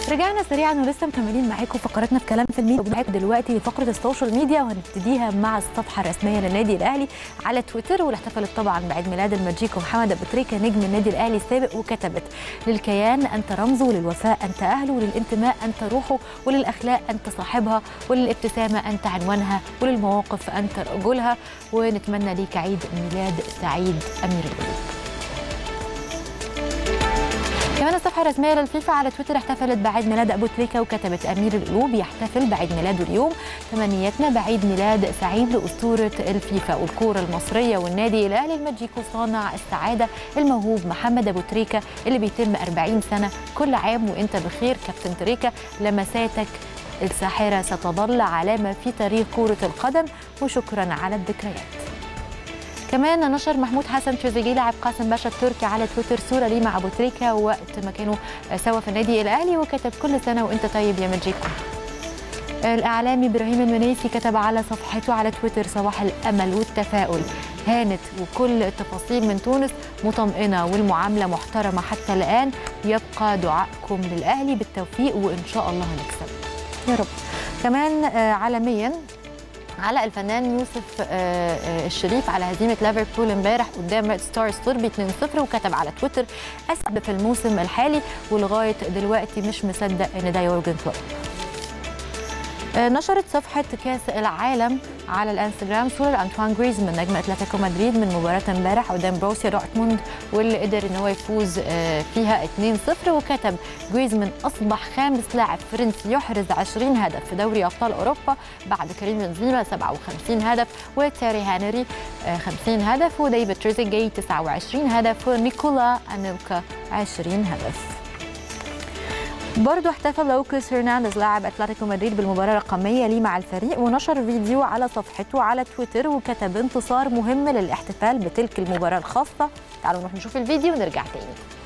رجعنا سريعا ولسه مكملين معاكم فقراتنا في كلام في الميديا ومعاكم دلوقتي فقره السوشيال ميديا وهنبتديها مع الصفحه الرسميه للنادي الاهلي على تويتر واللي احتفلت طبعا بعيد ميلاد الماجيكو محمد ابو تريكه نجم النادي الاهلي السابق وكتبت للكيان انت رمزه وللوفاء انت اهله وللانتماء انت روحه وللاخلاق انت صاحبها وللابتسامه انت عنوانها وللمواقف انت رجلها ونتمنى ليك عيد ميلاد سعيد امير القلوب كمان الصفحة الرسمية للفيفا على تويتر احتفلت بعيد ميلاد أبو تريكة وكتبت أمير القلوب يحتفل بعيد ميلاده اليوم تمنياتنا بعيد ميلاد سعيد لأسطورة الفيفا والكورة المصرية والنادي الأهلي الماجيكو صانع السعادة الموهوب محمد أبو تريكة اللي بيتم 40 سنة كل عام وأنت بخير كابتن تريكة لمساتك الساحرة ستظل علامة في تاريخ كرة القدم وشكرا على الذكريات كمان نشر محمود حسن تريزيجيه لاعب قاسم باشا التركي على تويتر صوره ليه مع ابو تريكه وقت ما كانوا سوا في النادي الاهلي وكتب كل سنه وانت طيب يا ماجيكو الاعلامي ابراهيم المنيسي كتب على صفحته على تويتر صباح الامل والتفاؤل هانت وكل التفاصيل من تونس مطمئنه والمعامله محترمه حتى الان يبقى دعائكم للاهلي بالتوفيق وان شاء الله هنكسب يا رب كمان عالميا علق الفنان يوسف الشريف على هزيمه ليفربول امبارح قدام ريد ستار الصربي 2-0 وكتب على تويتر اسعد في الموسم الحالي ولغايه دلوقتي مش مصدق ان ده يورجن كلوب نشرت صفحة كأس العالم على الانستغرام صورة لأنطوان جريزمان نجم أتلتيكو مدريد من مباراة امبارح قدام بروسيا دورتموند واللي قدر ان هو يفوز فيها 2-0 وكتب جريزمان أصبح خامس لاعب فرنسي يحرز 20 هدف في دوري أبطال أوروبا بعد كريم بنزيما 57 هدف وتيري هانري 50 هدف وديفيد تريزيجيه 29 هدف ونيكولا أنيلكا 20 هدف برضه احتفل لوكاس هرنانديز لاعب اتلتيكو مدريد بالمباراه الرقميه ليه مع الفريق ونشر فيديو على صفحته على تويتر وكتب انتصار مهم للاحتفال بتلك المباراه الخاصه تعالوا نروح نشوف الفيديو ونرجع تاني